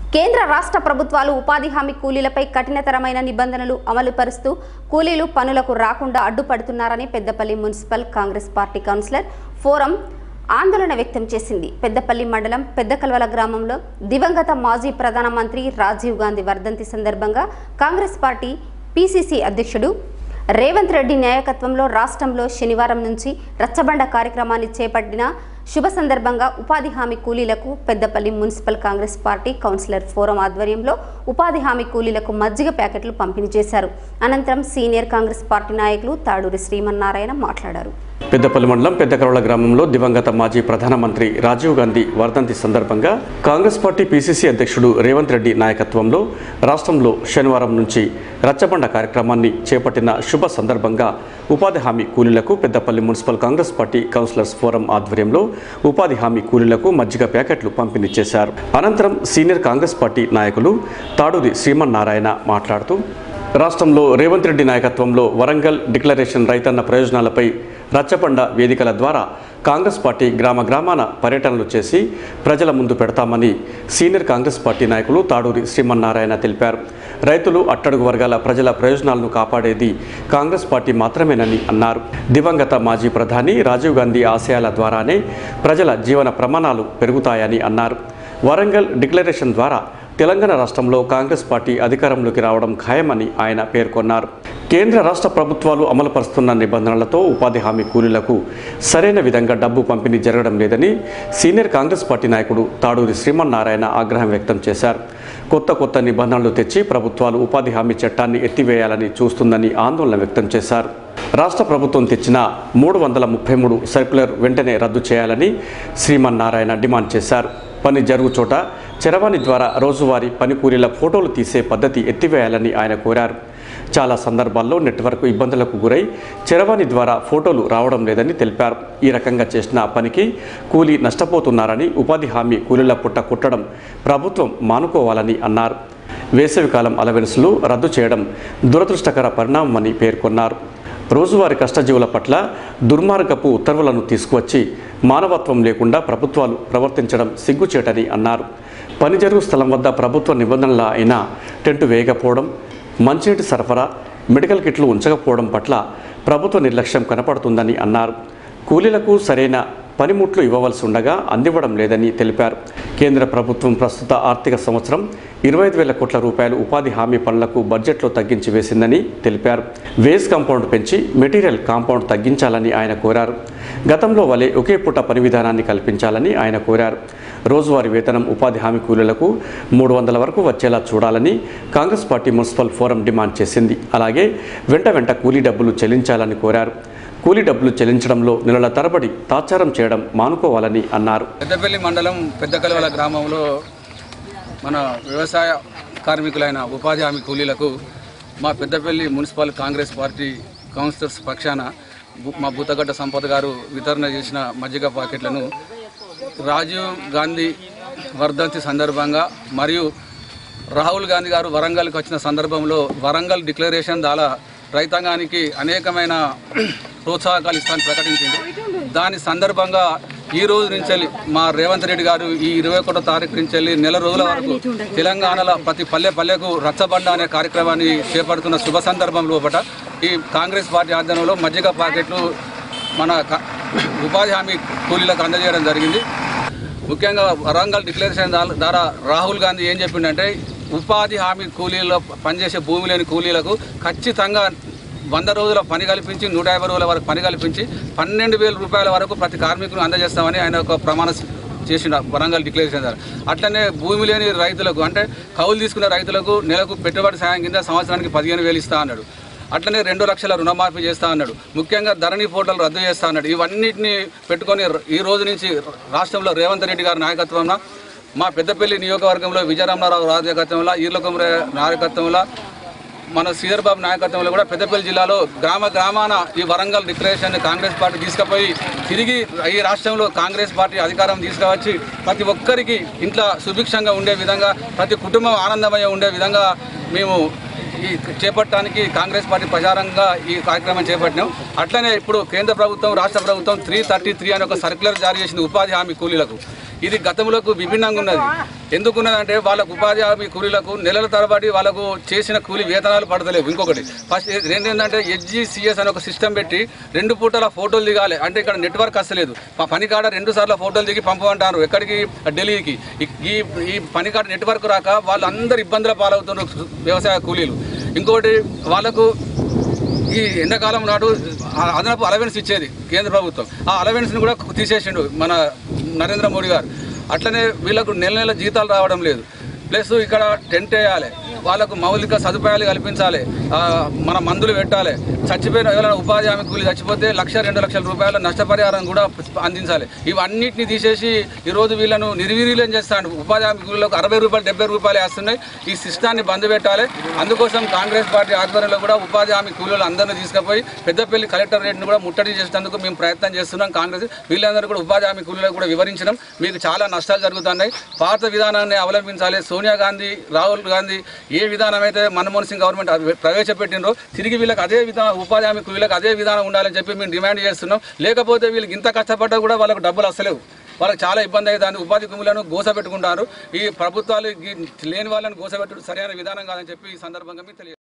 కేంద్ర రాష్ట్ర ప్రభుత్వాలు ఉపాధి హామీ కూలీలపై కఠినతరమైన నిబంధనలు అమలు పరుస్తూ కూలీలు పనులకు రాకుండా అడ్డుపడుతున్నారని Peddapalli municipal Congress party councillor forum ఆందోళన వ్యక్తం చేసింది పెద్దపల్లి మండలం పెద్దకల్వల గ్రామంలో దివంగత మాజీ ప్రధానమంత్రి రాజీవ్ గాంధీ వర్ధంతి సందర్భంగా కాంగ్రెస్ పార్టీ పిసిసి అధ్యక్షుడు రేవంత్ రెడ్డి నాయకత్వంలో రాష్ట్రంలో శనివారం నుంచి రచ్చబండ కార్యక్రమాన్ని చేపట్టిన శుభ సందర్భంగా ఉపాధి హామీ కూలీలకు Peddapalli municipal Congress party councillor forum ఆధ్వర్యంలో ఉపాధి హామీ కూలీలకు మజ్జిగ ప్యాకెట్లు పంపిణీ చేశారు అనంతరం సీనియర్ కాంగ్రెస్ పార్టీ నాయకులు తాడూరి శ్రీమన్నారాయణ మాట్లాడారు పెద్దపల్లి మండలం పెద్దకరవల గ్రామంలో దివంగత మాజీ ప్రధానమంత్రి రాజీవ్ గాంధీ వర్ధంతి సందర్భంగా కాంగ్రెస్ పార్టీ పీసీసీ అధ్యక్షుడు రేవంత్ రెడ్డి నాయకత్వంలో రాష్ట్రంలో శనివారం నుంచి రచ్చబండ కార్యక్రమాన్ని చేపట్టిన శుభ సందర్భంగా ఉపాధి హామీ కూలీలకు Peddapalli municipal Congress party councillors forum ఆధ్వర్యంలో ఉపాధి హామీ కూలీలకు మజ్జిగ ప్యాకెట్లు పంపిణీ చేశారు అనంతరం సీనియర్ కాంగ్రెస్ పార్టీ నాయకులు తాడూరి శ్రీమన్నారాయణ మాట్లాడుతూ రాష్ట్రంలో రేవంత్ రెడ్డి నాయకత్వంలో వరంగల్ డిక్లరేషన్ రైతన్న ప్రయోజనాలపై రచ్చబండ వేదికల ద్వారా కాంగ్రెస్ పార్టీ గ్రామ గ్రామాన పర్యటనలు చేసి ప్రజల ముందు పెడతామని సీనియర్ కాంగ్రెస్ పార్టీ నాయకులు తాడూరి శ్రీమన్నారాయణ తెలిపారు రైతులు అట్టడుగు వర్గాల ప్రజల ప్రయోజనాలను కాపాడేది కాంగ్రెస్ పార్టీ మాత్రమేనని అన్నారు దివంగత మాజీ ప్రధాని రాజీవ్ గాంధీ ఆశయాల ద్వారానే ప్రజల జీవన ప్రమాణాలు పెరుగుతాయని అన్నారు వరంగల్ డిక్లరేషన్ ద్వారా తెలంగాణ రాష్ట్రంలో కాంగ్రెస్ పార్టీ అధికారంలోకి రావడం ఖాయమని ఆయన పేర్కొన్నారు కేంద్ర రాష్ట్ర ప్రభుత్వాలు అమలుపరుస్తున్న నిబంధనలతో ఉపాధి హామీ కూలీలకు సరైన విధంగా డబ్బు పంపిణీ జరగడం లేదని సీనియర్ కాంగ్రెస్ పార్టీ నాయకుడు తాడూరి శ్రీమన్నారాయణ ఆగ్రహం వ్యక్తం చేశారు కొత్త కొత్త నిబంధనలు తెచ్చి ప్రభుత్వాలు ఉపాధి హామీ చట్టాన్ని ఎత్తివేయాలని చూస్తుందని ఆందోళన వ్యక్తం చేశారు రాష్ట్ర ప్రభుత్వం తెచ్చిన మూడు వందల ముప్పై మూడు సర్క్యులర్ వెంటనే రద్దు చేయాలని శ్రీమన్నారాయణ డిమాండ్ చేశారు పని జరుగు చోట చరవాణి ద్వారా రోజువారీ పని కూలీల ఫోటోలు తీసే పద్ధతి ఎత్తివేయాలని ఆయన కోరారు చాలా సందర్భాల్లో నెట్వర్క్ ఇబ్బందులకు గురై చరవాణి ద్వారా ఫోటోలు రావడం లేదని తెలిపారు ఈ రకంగా చేసిన పనికి కూలీ నష్టపోతున్నారని ఉపాధి హామీ కూలీల పుట్ట కుట్టడం ప్రభుత్వం మానుకోవాలని అన్నారు వేసవికాలం అలవెన్సులు రద్దు చేయడం దురదృష్టకర పరిణామమని పేర్కొన్నారు రోజువారీ కష్టజీవుల పట్ల దుర్మార్గపు ఉత్తర్వులను తీసుకువచ్చి మానవత్వం లేకుండా ప్రభుత్వాలు ప్రవర్తించడం సిగ్గుచేటని అన్నారు పని జరుగు స్థలం వద్ద ప్రభుత్వ నిబంధనల అయినా టెంటు వేయకపోవడం మంచినీటి సరఫరా మెడికల్ కిట్లు ఉంచకపోవడం పట్ల ప్రభుత్వ నిర్లక్ష్యం కనపడుతుందని అన్నారు కూలీలకు సరైన పనిముట్లు ఇవ్వవలసి ఉండగా అందివ్వడం లేదని తెలిపారు కేంద్ర ప్రభుత్వం ప్రస్తుత ఆర్థిక సంవత్సరం ఇరవై ఐదు వేల కోట్ల రూపాయలు ఉపాధి హామీ పనులకు బడ్జెట్లో తగ్గించి వేసిందని తెలిపారు వేస్ కాంపౌండ్ పెంచి మెటీరియల్ కాంపౌండ్ తగ్గించాలని ఆయన కోరారు గతంలో వలె ఒకే పూట పని విధానాన్ని కల్పించాలని ఆయన కోరారు రోజువారీ వేతనం ఉపాధి హామీ కూలీలకు మూడు వందల వరకు వచ్చేలా చూడాలని Congress party municipal forum demand చేసింది అలాగే వెంట వెంట కూలీ డబ్బులు చెల్లించాలని కోరారు కూలీ డబ్బులు చెల్లించడంలో నెలల తరబడి తాచారం చేయడం మానుకోవాలని అన్నారు పెద్దపల్లి మండలం పెద్దకలవల గ్రామంలో మన వ్యవసాయ కార్మికులైన ఉపాధి హామీ కూలీలకు మా Peddapalli municipal Congress party councillors పక్షాన బు- మా బూతగడ్డ సంపత్ గారు వితరణ చేసిన మజ్జిగ పాకెట్లను రాజీవ్ గాంధీ వర్ధంతి సందర్భంగా మరియు రాహుల్ గాంధీ గారు వరంగల్కి వచ్చిన సందర్భంలో వరంగల్ డిక్లరేషన్ ద్వారా రైతాంగానికి అనేకమైన ప్రోత్సాహకాలు ఇస్తానని ప్రకటించింది దాని సందర్భంగా ఈ రోజు నుంచి వెళ్ళి మా రేవంత్ రెడ్డి గారు ఈ ఇరవై ఒకటో తారీఖు నుంచి వెళ్ళి నెల రోజుల వరకు తెలంగాణలో ప్రతి పల్లె పల్లెకు రచ్చబండ అనే కార్యక్రమాన్ని చేపడుతున్న శుభ సందర్భం లోపల ఈ కాంగ్రెస్ పార్టీ ఆధ్వర్యంలో మజ్జిగ ప్యాకెట్లు మన క- ఉపాధి హామీ కూలీలకు అందజేయడం జరిగింది ముఖ్యంగా వరంగల్ డిక్లరేషన్ దా- ద్వారా రాహుల్ గాంధీ ఏం చెప్పిండంటే ఉపాధి హామీ కూలీలో పనిచేసే భూమి లేని కూలీలకు ఖచ్చితంగా వంద రోజుల పని కల్పించి నూట యాభై రోజుల వరకు పని కల్పించి పన్నెండు వేల రూపాయల వరకు ప్రతి కార్మికులు అందజేస్తామని ఆయన ఒక ప్రమాణ చేసిన వరంగల్ డిక్లరేషన్ ద్వారా అట్లనే భూమి లేని రైతులకు అంటే కౌలు తీసుకున్న రైతులకు నెలకు పెట్టుబడి సాయం కింద సంవత్సరానికి పదిహేను వేలు ఇస్తా అన్నాడు అట్లనే రెండు లక్షల రుణమాఫీ చేస్తా అన్నాడు ముఖ్యంగా ధరణి పోర్టల్ రద్దు చేస్తా అన్నాడు ఇవన్నిటిని పెట్టుకొని ఈ రోజు నుంచి రాష్ట్రంలో రేవంత్ రెడ్డి గారి నాయకత్వంలో మా పెద్దపల్లి నియోజకవర్గంలో విజయరామరావు నాయకత్వంలో ఈర్లకొమర నాయకత్వంలో మన శ్రీధర్ బాబు నాయకత్వంలో కూడా పెద్దపల్లి జిల్లాలో గ్రామ గ్రామాన ఈ వరంగల్ డిక్లరేషన్ కాంగ్రెస్ పార్టీ తీసుకుపోయి తిరిగి ఈ రాష్ట్రంలో కాంగ్రెస్ పార్టీ అధికారం తీసుకువచ్చి ప్రతి ఒక్కరికి ఇంట్లో సుభిక్షంగా ఉండే విధంగా ప్రతి కుటుంబం ఆనందమయ ఉండే విధంగా మేము ఈ చేపట్టడానికి కాంగ్రెస్ పార్టీ ప్రచారంగా ఈ కార్యక్రమం చేపట్టినాం అట్లనే ఇప్పుడు కేంద్ర ప్రభుత్వం రాష్ట్ర ప్రభుత్వం త్రీ థర్టీ త్రీ అనే ఒక సర్క్యులర్ జారీ చేసింది ఉపాధి హామీ కూలీలకు ఇది గతంలోకి విభిన్నంగా ఉన్నది ఎందుకున్నదంటే వాళ్ళకు ఉపాధి హామీ కూలీలకు నెలల తరబడి వాళ్ళకు చేసిన కూలీ వేతనాలు పడతలేవు ఇంకొకటి ఫస్ట్ రెండు ఏంటంటే హెచ్జిసిఎస్ అనే ఒక సిస్టమ్ పెట్టి రెండు పూటల ఫోటోలు దిగాలి అంటే ఇక్కడ నెట్వర్క్ అసలేదు మా పని కాడ రెండు సార్లు ఫోటోలు దిగి పంపమంటారు ఎక్కడికి ఢిల్లీకి ఈ- ఈ ఈ పని కాడ నెట్వర్క్ రాక వాళ్ళందరూ ఇబ్బందుల పాలవుతున్నారు వ్యవసాయ కూలీలు ఇంకోటి వాళ్ళకు ఈ ఎండాకాలం నాడు ఆ అదనపు అలవెన్స్ ఇచ్చేది కేంద్ర ప్రభుత్వం ఆ అలవెన్స్ని కూడా తీసేసిండు మన నరేంద్ర మోడీ గారు అట్లనే వీళ్ళకు నెల నెల జీతాలు రావడం లేదు ప్లస్ ఇక్కడ టెంట్ వేయాలి వాళ్ళకు మౌలిక సదుపాయాలు కల్పించాలి ఆ, మన మందులు పెట్టాలి చచ్చిపోయిన ఎవరైనా ఉపాధి హామీ కూలి చచ్చిపోతే లక్ష రెండు లక్షల రూపాయల నష్టపరిహారం కూడా అందించాలి ఇవన్నిటిని తీసేసి ఈరోజు వీళ్ళను నిర్వీర్యం చేస్తాడు ఉపాధి హామీ కూలీలకు అరవై రూపాయలు డెబ్బై రూపాయలు వేస్తున్నాయి ఈ సిస్టాన్ని బంద్ పెట్టాలి అందుకోసం కాంగ్రెస్ పార్టీ ఆధ్వర్యంలో కూడా ఉపాధి హామీ కూలీలు అందరినీ తీసుకుపోయి పెద్దపల్లి కలెక్టర్ రేట్ను కూడా ముట్టడి చేసేందుకు మేము ప్రయత్నం చేస్తున్నాం కాంగ్రెస్ వీళ్ళందరూ కూడా ఉపాధి హామీ కూలీలకు కూడా వివరించడం మీకు చాలా నష్టాలు జరుగుతున్నాయి పాత విధానాన్ని అవలంబించాలి సోనియా గాంధీ రాహుల్ గాంధీ ఏ విధానం అయితే మన్మోహన్ సింగ్ గవర్నమెంట్ అవి ప్రవేశపెట్టినరో తిరిగి వీళ్ళకి అదే విధానం ఉపాధి హామీ కూలీలకు అదే విధానం ఉండాలని చెప్పి మేము డిమాండ్ చేస్తున్నాం లేకపోతే వీళ్ళకి ఇంత కష్టపడ్డా కూడా వాళ్ళకు డబ్బులు వస్తలేవు వాళ్ళకి చాలా ఇబ్బంది అవుతుంది ఉపాధి కూలీలను గోసపెట్టుకుంటారు ఈ ప్రభుత్వాలు ఈ లేని వాళ్ళని గోసపెట్టడం సరైన విధానం కాదని చెప్పి ఈ సందర్భంగా మీకు తెలియదు